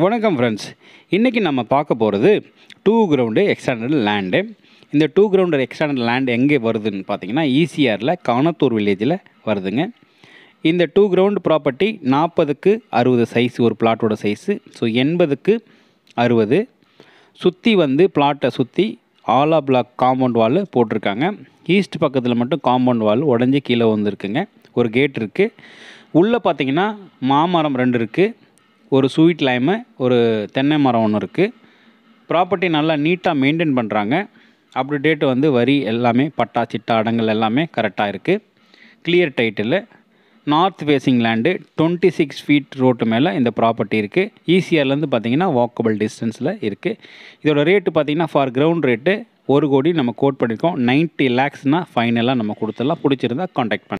வணக்கம் ஃப்ரெண்ட்ஸ் இன்றைக்கி நம்ம பார்க்க போகிறது டூ கிரவுண்டு எக்ஸ்டாண்டட் லேண்டு இந்த டூ கிரவுண்டர் எக்ஸ்டாண்டட் லேண்ட் எங்கே வருதுன்னு பார்த்தீங்கன்னா ஈசிஆரில் காணத்தூர் வில்லேஜில் வருதுங்க இந்த டூ கிரவுண்ட் ப்ராப்பர்ட்டி நாற்பதுக்கு அறுபது சைஸ் ஒரு பிளாட்டோட சைஸு ஸோ எண்பதுக்கு அறுபது சுற்றி வந்து பிளாட்டை சுற்றி ஆலா பிளாக் காம்பவுண்ட் வால் போட்டிருக்காங்க ஈஸ்ட் பக்கத்தில் மட்டும் காம்பவுண்ட் வால் உடஞ்சி கீழே வந்துருக்குங்க ஒரு கேட் இருக்குது உள்ளே பார்த்தீங்கன்னா மாமரம் ரெண்டு இருக்குது ஒரு ஸ்வீட் லைமு ஒரு தென்னை மரம் ஒன்று இருக்குது ப்ராப்பர்ட்டி நல்லா நீட்டாக மெயின்டைன் பண்ணுறாங்க அப் டு டேட் வந்து வரி எல்லாமே பட்டா சிட்டா அடங்கல் எல்லாமே கரெக்டாக இருக்குது clear title north facing land twenty six feet road மேலே இந்த ப்ராப்பர்ட்டி இருக்குது ஈசிஆர்லேருந்து பார்த்தீங்கன்னா வாக்கபிள் டிஸ்டன்ஸில் இருக்குது இதோட ரேட்டு பார்த்தீங்கன்னா ஃபார் கிரவுண்ட் ரேட்டு ஒரு கோடி நம்ம கோட் பண்ணியிருக்கோம் நைன்ட்டி லேக்ஸ்னால் ஃபைனலாக நம்ம கொடுத்துடலாம் பிடிச்சிருந்தா காண்டாக்ட் பண்ண